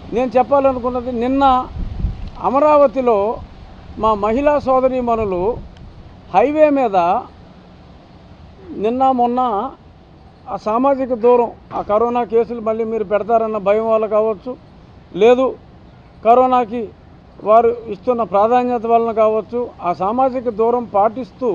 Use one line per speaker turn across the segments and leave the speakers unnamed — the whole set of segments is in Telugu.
నేను చెప్పాలనుకున్నది నిన్న అమరావతిలో మా మహిళా సోదరీమణులు హైవే మీద నిన్న మొన్న ఆ సామాజిక దూరం ఆ కరోనా కేసులు మళ్ళీ మీరు పెడతారన్న భయం వల్ల కావచ్చు లేదు కరోనాకి వారు ఇస్తున్న ప్రాధాన్యత వలన కావచ్చు ఆ సామాజిక దూరం పాటిస్తూ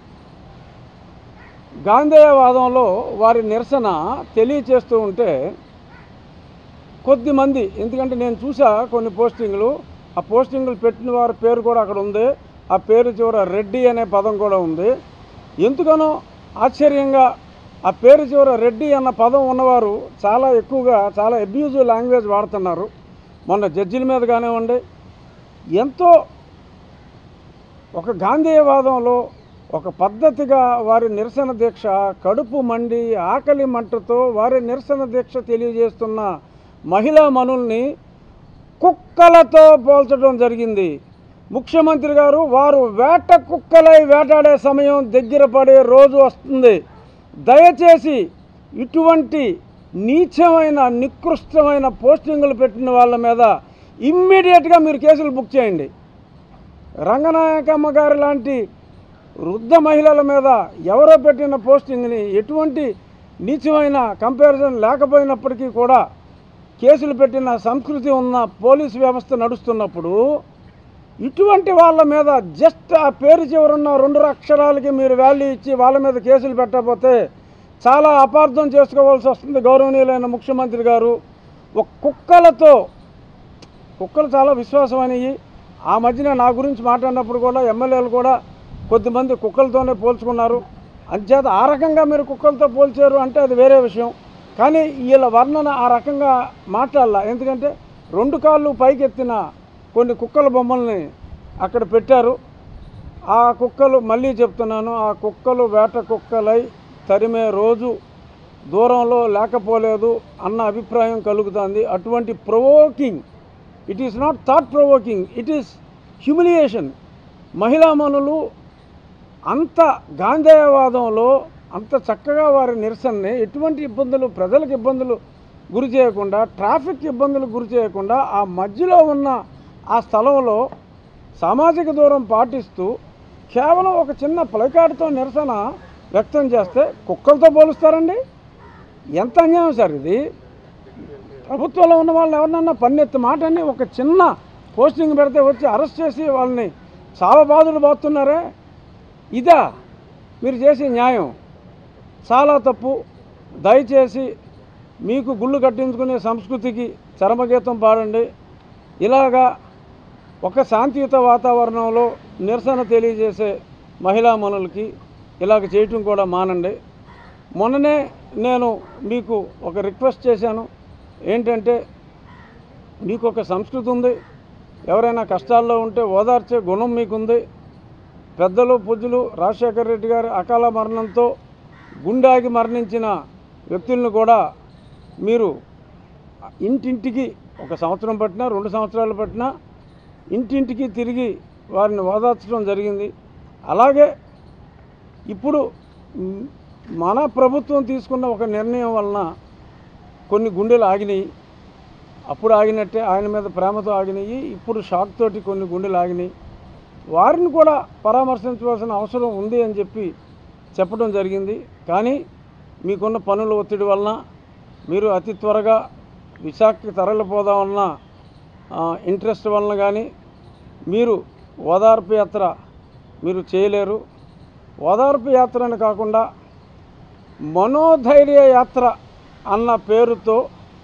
గాంధేయవాదంలో వారి నిరసన తెలియచేస్తూ ఉంటే కొద్దిమంది ఎందుకంటే నేను చూసా కొన్ని పోస్టింగ్లు ఆ పోస్టింగ్లు పెట్టిన వారి పేరు కూడా అక్కడ ఉంది ఆ పేరు చివర రెడ్డి అనే పదం కూడా ఉంది ఎందుకనో ఆశ్చర్యంగా ఆ పేరు చివర రెడ్డి అన్న పదం ఉన్నవారు చాలా ఎక్కువగా చాలా అబ్యూజివ్ లాంగ్వేజ్ వాడుతున్నారు మొన్న జడ్జిల మీద కానివ్వండి ఎంతో ఒక గాంధేయవాదంలో ఒక పద్ధతిగా వారి నిరసన దీక్ష కడుపు మండి ఆకలి మంటతో వారి నిరసన దీక్ష తెలియజేస్తున్న మహిళా మనుల్ని కుక్కలతో పోల్చడం జరిగింది ముఖ్యమంత్రి గారు వారు వేట కుక్కలై వేటాడే సమయం దగ్గర పడే రోజు వస్తుంది దయచేసి ఇటువంటి నీచమైన నికృష్టమైన పోస్టింగులు పెట్టిన వాళ్ళ మీద ఇమ్మీడియట్గా మీరు కేసులు బుక్ చేయండి రంగనాయకమ్మ గారి లాంటి వృద్ధ మహిళల మీద ఎవరో పెట్టిన పోస్టింగ్ని ఎటువంటి నీచమైన కంపారిజన్ లేకపోయినప్పటికీ కూడా కేసులు పెట్టిన సంస్కృతి ఉన్న పోలీసు వ్యవస్థ నడుస్తున్నప్పుడు ఇటువంటి వాళ్ళ మీద జస్ట్ ఆ పేరు చివరున్న రెండు అక్షరాలకి మీరు వాల్యూ ఇచ్చి వాళ్ళ మీద కేసులు పెట్టకపోతే చాలా అపార్థం చేసుకోవాల్సి వస్తుంది గౌరవనీయులైన ముఖ్యమంత్రి గారు ఒక కుక్కలతో కుక్కలు చాలా విశ్వాసమైనవి ఆ మధ్యన నా గురించి మాట్లాడినప్పుడు కూడా ఎమ్మెల్యేలు కూడా కొద్దిమంది కుక్కలతోనే పోల్చుకున్నారు అంచేత ఆ రకంగా మీరు కుక్కలతో పోల్చారు అంటే అది వేరే విషయం కానీ వీళ్ళ వర్ణన ఆ రకంగా మాట్లాడాల ఎందుకంటే రెండు కాళ్ళు పైకెత్తిన కొన్ని కుక్కల బొమ్మల్ని అక్కడ పెట్టారు ఆ కుక్కలు మళ్ళీ చెప్తున్నాను ఆ కుక్కలు వేట కుక్కలై తరిమే రోజు దూరంలో లేకపోలేదు అన్న అభిప్రాయం కలుగుతుంది అటువంటి provoking it is not thought provoking it is humiliation మహిళామణులు అంత గాంధేయవాదంలో అంత చక్కగా వారి నిరసనని ఎటువంటి ఇబ్బందులు ప్రజలకు ఇబ్బందులు గురి చేయకుండా ట్రాఫిక్ ఇబ్బందులు గురి చేయకుండా ఆ మధ్యలో ఉన్న ఆ స్థలంలో సామాజిక దూరం పాటిస్తూ కేవలం ఒక చిన్న ప్లకార్డ్తో నిరసన వ్యక్తం చేస్తే కుక్కలతో పోలుస్తారండి ఎంత అన్యాయం సార్ ఇది ప్రభుత్వంలో ఉన్న వాళ్ళు ఎవరినన్నా పన్నెత్తి మాటని ఒక చిన్న పోస్టింగ్ పెడితే వచ్చి అరెస్ట్ చేసి వాళ్ళని చావబాదులు బాతున్నారే ఇదా మీరు చేసే న్యాయం చాలా తప్పు దయచేసి మీకు గుళ్ళు కట్టించుకునే సంస్కృతికి చరమగీతం పాడండి ఇలాగా ఒక శాంతియుత వాతావరణంలో నిరసన తెలియజేసే మహిళా మనులకి ఇలాగ చేయటం కూడా మానండి మొన్ననే నేను మీకు ఒక రిక్వెస్ట్ చేశాను ఏంటంటే మీకు ఒక సంస్కృతి ఉంది ఎవరైనా కష్టాల్లో ఉంటే ఓదార్చే గుణం మీకుంది పెద్దలు పూజ్యులు రాజశేఖర రెడ్డి గారి అకాల మరణంతో గుండాగి మరణించిన వ్యక్తులను కూడా మీరు ఇంటింటికి ఒక సంవత్సరం పట్టినా రెండు సంవత్సరాలు పట్టినా ఇంటింటికి తిరిగి వారిని ఓదార్చడం జరిగింది అలాగే ఇప్పుడు మ్, మన ప్రభుత్వం తీసుకున్న ఒక నిర్ణయం వలన కొన్ని గుండెలు ఆగినాయి అప్పుడు ఆగినట్టే ఆయన మీద ప్రేమతో ఆగినాయి ఇప్పుడు షాక్ తోటి కొన్ని గుండెలు ఆగినాయి వారిని కూడా పరామర్శించవలసిన అవసరం ఉంది అని చెప్పి చెప్పడం జరిగింది కానీ మీకున్న పనుల ఒత్తిడి వలన మీరు అతి త్వరగా విశాఖకి తరలిపోదామన్న ఆ, ఇంట్రెస్ట్ వలన కానీ మీరు ఓదార్పు యాత్ర మీరు చేయలేరు ఓదార్పు యాత్ర అని కాకుండా మనోధైర్య యాత్ర అన్న పేరుతో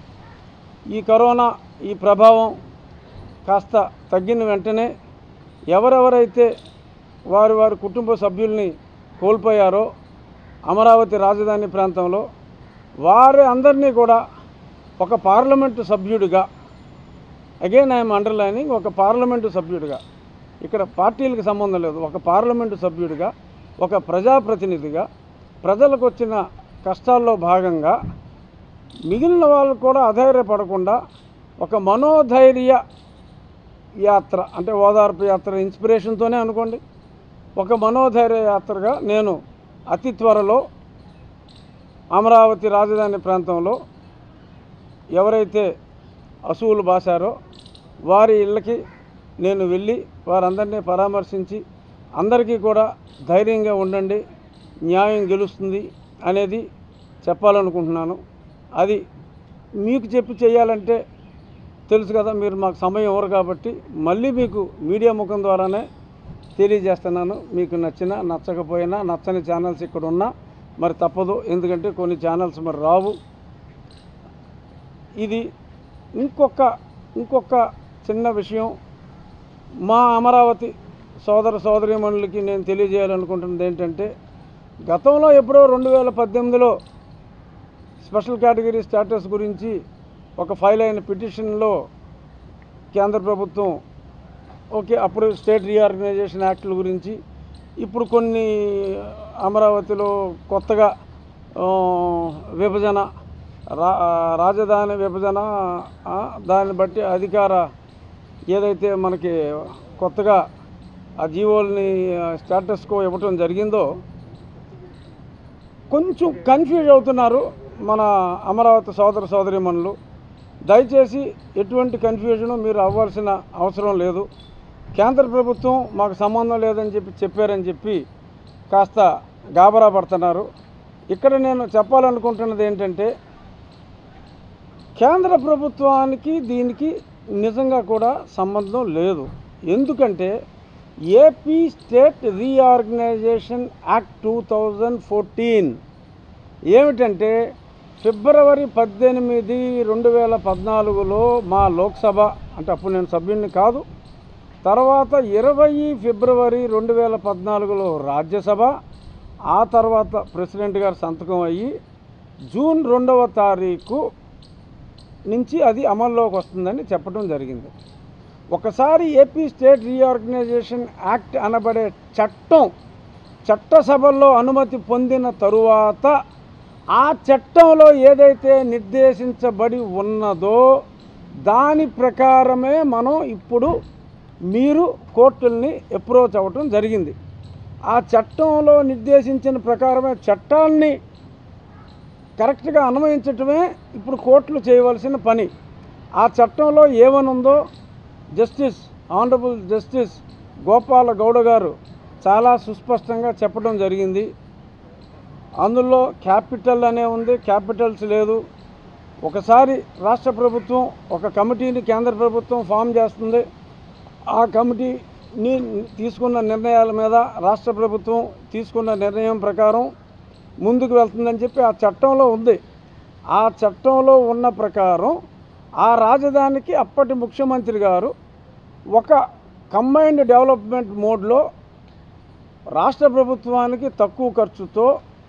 ఈ కరోనా ఈ ప్రభావం కాస్త తగ్గిన వెంటనే ఎవరెవరైతే వారి వారి కుటుంబ సభ్యుల్ని కోల్పోయారో అమరావతి రాజధాని ప్రాంతంలో వారి అందరినీ కూడా ఒక పార్లమెంటు సభ్యుడిగా అగైన్ ఐఎమ్ అండర్లైనింగ్ ఒక పార్లమెంటు సభ్యుడిగా ఇక్కడ పార్టీలకు సంబంధం లేదు ఒక పార్లమెంటు సభ్యుడిగా ఒక ప్రజాప్రతినిధిగా ప్రజలకు వచ్చిన కష్టాల్లో భాగంగా మిగిలిన వాళ్ళు కూడా అధైర్యపడకుండా ఒక మనోధైర్య యాత్ర అంటే ఓదార్పు యాత్ర ఇన్స్పిరేషన్తోనే అనుకోండి ఒక మనోధైర్య యాత్రగా నేను అతి త్వరలో అమరావతి రాజధాని ప్రాంతంలో ఎవరైతే అసువులు బాసారో వారి ఇళ్ళకి నేను వెళ్ళి వారందరినీ పరామర్శించి అందరికీ కూడా ధైర్యంగా ఉండండి న్యాయం గెలుస్తుంది అనేది చెప్పాలనుకుంటున్నాను అది మీకు చెప్పి చేయాలంటే తెలుసు కదా మీరు మాకు సమయం ఇవ్వరు కాబట్టి మళ్ళీ మీకు మీడియా ముఖం ద్వారానే తెలియజేస్తున్నాను మీకు నచ్చినా నచ్చకపోయినా నచ్చని ఛానల్స్ ఇక్కడ ఉన్నా మరి తప్పదు ఎందుకంటే కొన్ని ఛానల్స్ మరి రావు ఇది ఇంకొక ఇంకొక చిన్న విషయం మా అమరావతి సోదర సోదరీమణులకి నేను తెలియజేయాలనుకుంటున్నది ఏంటంటే గతంలో ఎప్పుడో రెండు వేల పద్దెనిమిదిలో స్పెషల్ కేటగిరీ స్టేటస్ గురించి ఒక ఫైల్ అయిన పిటిషన్లో కేంద్ర ప్రభుత్వం ఓకే అప్పుడు స్టేట్ రీఆర్గనైజేషన్ యాక్ట్ల గురించి ఇప్పుడు కొన్ని అమరావతిలో కొత్తగా ఆ, విభజన రా రాజధాని విభజన ఆ, దాన్ని బట్టి అధికార ఏదైతే మనకి కొత్తగా ఆ జీవోల్ని స్టేటస్కో ఇవ్వటం జరిగిందో కొంచెం కన్ఫ్యూజ్ అవుతున్నారు మన అమరావతి సోదర సోదరిమణులు దయచేసి ఎటువంటి కన్ఫ్యూజను మీరు అవ్వాల్సిన అవసరం లేదు కేంద్ర ప్రభుత్వం మాకు సంబంధం లేదని చెప్పి చెప్పారని చెప్పి కాస్త గాబరా పడుతున్నారు ఇక్కడ నేను చెప్పాలనుకుంటున్నది ఏంటంటే కేంద్ర ప్రభుత్వానికి దీనికి నిజంగా కూడా సంబంధం లేదు ఎందుకంటే AP state reorganisation act two thousand fourteen ఏమిటంటే ఫిబ్రవరి పద్దెనిమిది రెండు వేల పద్నాలుగులో మా లోక్సభ అంటే అప్పుడు నేను సభ్యుడిని కాదు తర్వాత ఇరవై ఫిబ్రవరి రెండు వేల పద్నాలుగులో రాజ్యసభ ఆ తర్వాత ప్రెసిడెంట్ గారు సంతకం అయ్యి జూన్ రెండవ తారీఖు నుంచి అది అమల్లోకి వస్తుందని చెప్పడం జరిగింది ఒకసారి ఏపీ స్టేట్ రీఆర్గనైజేషన్ యాక్ట్ అనబడే చట్టం చట్టసభల్లో అనుమతి పొందిన తరువాత ఆ చట్టంలో ఏదైతే నిర్దేశించబడి ఉన్నదో దాని ప్రకారమే మనం ఇప్పుడు మీరు కోర్టుల్ని అప్రోచ్ అవ్వటం జరిగింది ఆ చట్టంలో నిర్దేశించిన ప్రకారమే చట్టాన్ని కరెక్ట్గా అన్వయించటమే ఇప్పుడు కోర్టులు చేయవలసిన పని ఆ చట్టంలో ఏమనుందో justice honourable justice Gopala Gowda garu చాలా సుస్పష్టంగా చెప్పడం జరిగింది అందులో క్యాపిటల్ అనే ఉంది క్యాపిటల్స్ లేదు ఒకసారి రాష్ట్ర ప్రభుత్వం ఒక కమిటీని కేంద్ర ప్రభుత్వం ఫామ్ చేస్తుంది ఆ కమిటీని తీసుకున్న నిర్ణయాల మీద రాష్ట్ర ప్రభుత్వం తీసుకున్న నిర్ణయం ప్రకారం ముందుకు వెళ్తుందని చెప్పి ఆ చట్టంలో ఉంది ఆ చట్టంలో ఉన్న ప్రకారం ఆ రాజధానికి అప్పటి ముఖ్యమంత్రి గారు ఒక కంబైన్డ్ డెవలప్మెంట్ మోడ్లో రాష్ట్ర ప్రభుత్వానికి తక్కువ ఖర్చుతో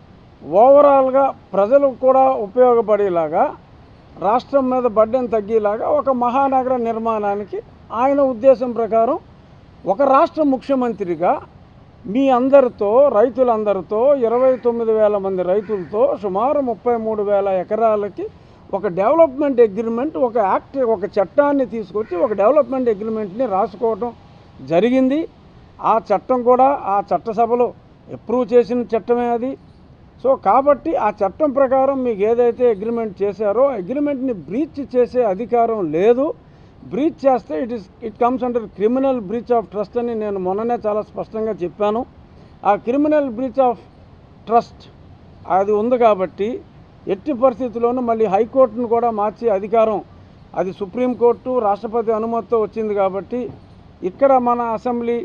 ఓవరాల్గా ప్రజలకు కూడా ఉపయోగపడేలాగా రాష్ట్రం మీద బడ్డెన్ తగ్గేలాగా ఒక మహానగర నిర్మాణానికి ఆయన ఉద్దేశం ప్రకారం ఒక రాష్ట్ర ముఖ్యమంత్రిగా మీ అందరితో రైతులందరితో ఇరవై తొమ్మిది వేల మంది రైతులతో సుమారు ముప్పై మూడు వేల ఎకరాలకి ఒక డెవలప్మెంట్ అగ్రిమెంట్ ఒక యాక్ట్ ఒక చట్టాన్ని తీసుకొచ్చి ఒక డెవలప్మెంట్ అగ్రిమెంట్ని రాసుకోవటం జరిగింది ఆ చట్టం కూడా ఆ చట్టసభలో అప్రూవ్ చేసిన చట్టమే అది సో కాబట్టి ఆ చట్టం ప్రకారం మీకు ఏదైతే అగ్రిమెంట్ చేశారో అగ్రిమెంట్ని బ్రీచ్ చేసే అధికారం లేదు బ్రీచ్ చేస్తే it is it comes under criminal breach of trust అని నేను మొన్ననే చాలా స్పష్టంగా చెప్పాను ఆ క్రిమినల్ బ్రీచ్ ఆఫ్ ట్రస్ట్ అది ఉంది కాబట్టి ఎట్టి పరిస్థితుల్లోనూ మళ్ళీ హైకోర్టును కూడా మార్చే అధికారం అది సుప్రీంకోర్టు రాష్ట్రపతి అనుమతితో వచ్చింది కాబట్టి ఇక్కడ మన అసెంబ్లీ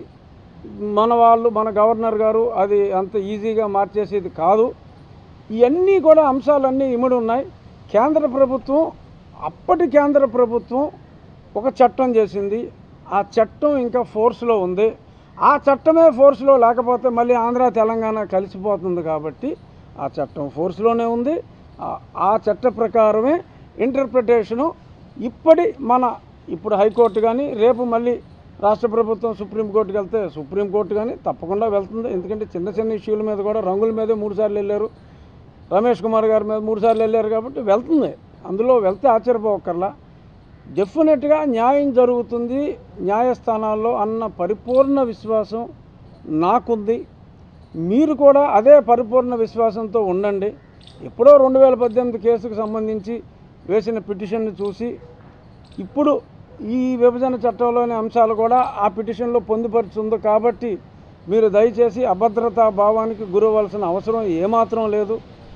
మన వాళ్ళు మన గవర్నర్ గారు అది అంత ఈజీగా మార్చేసేది కాదు ఇవన్నీ కూడా అంశాలన్నీ ఇమిడి ఉన్నాయి కేంద్ర ప్రభుత్వం అప్పటి కేంద్ర ప్రభుత్వం ఒక చట్టం చేసింది ఆ చట్టం ఇంకా ఫోర్స్లో ఉంది ఆ చట్టమే ఫోర్స్లో లేకపోతే మళ్ళీ ఆంధ్ర తెలంగాణ కలిసిపోతుంది కాబట్టి ఆ చట్టం ఫోర్స్లోనే ఉంది ఆ- ఆ చట్ట ప్రకారమే ఇంటర్ప్రిటేషను ఇప్పటి మన ఇప్పుడు హైకోర్టు కానీ రేపు మళ్ళీ రాష్ట్ర ప్రభుత్వం సుప్రీంకోర్టుకి వెళ్తే సుప్రీంకోర్టు కానీ తప్పకుండా వెళ్తుంది ఎందుకంటే చిన్న చిన్న ఇష్యూల మీద కూడా రంగుల మీదే మూడు సార్లు వెళ్ళారు రమేష్ కుమార్ గారి మీద మూడు సార్లు వెళ్ళారు కాబట్టి వెళ్తుంది అందులో వెళ్తే ఆశ్చర్యపోకర్లా డెఫినెట్గా న్యాయం జరుగుతుంది న్యాయస్థానాల్లో అన్న పరిపూర్ణ విశ్వాసం నాకుంది మీరు కూడా అదే పరిపూర్ణ విశ్వాసంతో ఉండండి ఎప్పుడో రెండు వేల పద్దెనిమిది కేసుకు సంబంధించి వేసిన పిటిషన్ని చూసి ఇప్పుడు ఈ విభజన చట్టంలోని అంశాలు కూడా ఆ పిటిషన్లో పొందుపరుచుంది కాబట్టి మీరు దయచేసి అభద్రతా భావానికి గురవలసిన అవసరం ఏమాత్రం లేదు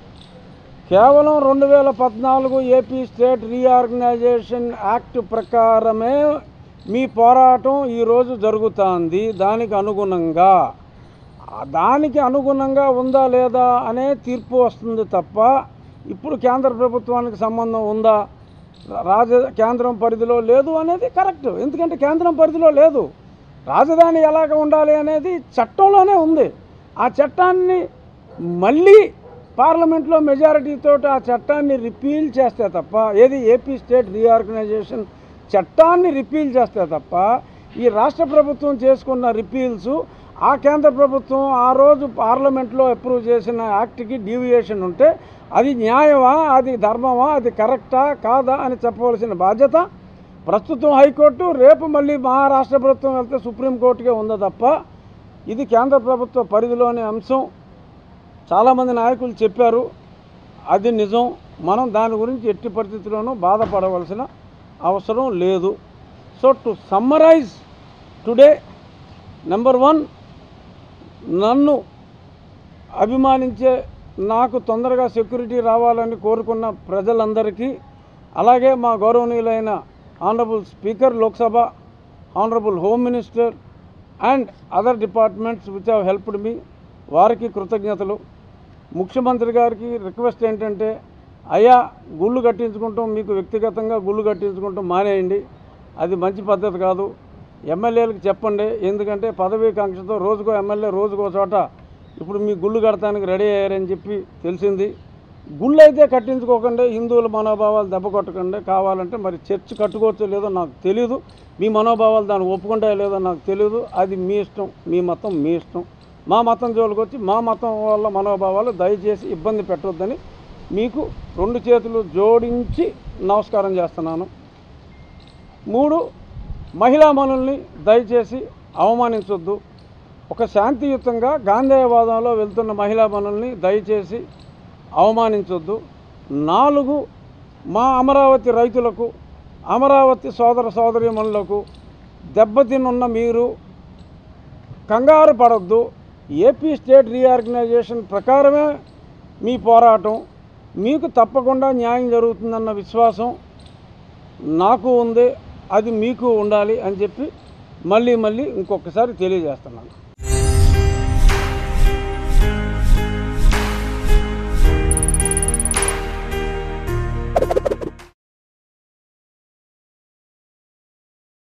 కేవలం రెండు వేల పద్నాలుగు ఏపీ స్టేట్ రీఆర్గనైజేషన్ యాక్ట్ ప్రకారమే మీ పోరాటం ఈరోజు జరుగుతోంది దానికి అనుగుణంగా ఆ దానికి అనుగుణంగా ఉందా లేదా అనే తీర్పు వస్తుంది తప్ప ఇప్పుడు కేంద్ర ప్రభుత్వానికి సంబంధం ఉందా రాజ కేంద్రం పరిధిలో లేదు అనేది కరెక్ట్ ఎందుకంటే కేంద్రం పరిధిలో లేదు రాజధాని ఎలాగ ఉండాలి అనేది చట్టంలోనే ఉంది ఆ చట్టాన్ని మళ్ళీ పార్లమెంట్లో మెజారిటీతో ఆ చట్టాన్ని రిపీల్ చేస్తే తప్ప ఏది ఏపీ స్టేట్ రీఆర్గనైజేషన్ చట్టాన్ని రిపీల్ చేస్తే తప్ప ఈ రాష్ట్ర ప్రభుత్వం చేసుకున్న రిపీల్స్ ఆ కేంద్ర ప్రభుత్వం ఆ రోజు పార్లమెంట్లో అప్రూవ్ చేసిన యాక్ట్కి డీవియేషన్ ఉంటే అది న్యాయమా అది ధర్మమా అది కరెక్టా కాదా అని చెప్పవలసిన బాధ్యత ప్రస్తుతం హైకోర్టు రేపు మళ్ళీ మహారాష్ట్ర ప్రభుత్వం వెళ్తే సుప్రీంకోర్టుకే ఉందా తప్ప ఇది కేంద్ర ప్రభుత్వ పరిధిలోని అంశం చాలామంది నాయకులు చెప్పారు అది నిజం మనం దాని గురించి ఎట్టి పరిస్థితుల్లోనూ బాధపడవలసిన అవసరం లేదు so to summarise today number one నన్ను అభిమానించే నాకు తొందరగా సెక్యూరిటీ రావాలని కోరుకున్న ప్రజలందరికీ అలాగే మా గౌరవనీయులైన honourable speaker Lok Sabha honourable home minister and other departments which have helped me వారికి కృతజ్ఞతలు ముఖ్యమంత్రి గారికి రిక్వెస్ట్ ఏంటంటే అయ్యా గుళ్ళు కట్టించుకుంటాం మీకు వ్యక్తిగతంగా గుళ్ళు కట్టించుకుంటాం మానేయండి అది మంచి పద్ధతి కాదు ఎమ్మెల్యేలకు చెప్పండి ఎందుకంటే పదవీ కాంక్షతో రోజుకో ఎమ్మెల్యే రోజుకో చోట ఇప్పుడు మీ గుళ్ళు కడటానికి రెడీ అయ్యారని చెప్పి తెలిసింది గుళ్ళు అయితే కట్టించుకోకండి హిందువుల మనోభావాలు దెబ్బ కొట్టకండి కావాలంటే మరి చర్చ్ కట్టుకోవచ్చో లేదో నాకు తెలియదు మీ మనోభావాలు దాన్ని ఒప్పుకుంటాయో లేదో నాకు తెలియదు అది మీ ఇష్టం మీ మతం మీ ఇష్టం మా మతం జోలికి వచ్చి మా మతం వాళ్ళ మనోభావాలు దయచేసి ఇబ్బంది పెట్టొద్దని మీకు రెండు చేతులు జోడించి నమస్కారం చేస్తున్నాను మూడు మహిళా మనుల్ని దయచేసి అవమానించొద్దు ఒక శాంతియుతంగా గాంధేయవాదంలో వెళ్తున్న మహిళా మనుల్ని దయచేసి అవమానించొద్దు నాలుగు మా అమరావతి రైతులకు అమరావతి సోదర సోదరీమణులకు దెబ్బతినున్న మీరు కంగారు పడొద్దు ఏపీ స్టేట్ రీఆర్గనైజేషన్ ప్రకారమే మీ పోరాటం మీకు తప్పకుండా న్యాయం జరుగుతుందన్న విశ్వాసం నాకు ఉంది అది మీకు ఉండాలి అని చెప్పి మళ్ళీ మళ్ళీ ఇంకొకసారి తెలియజేస్తున్నాను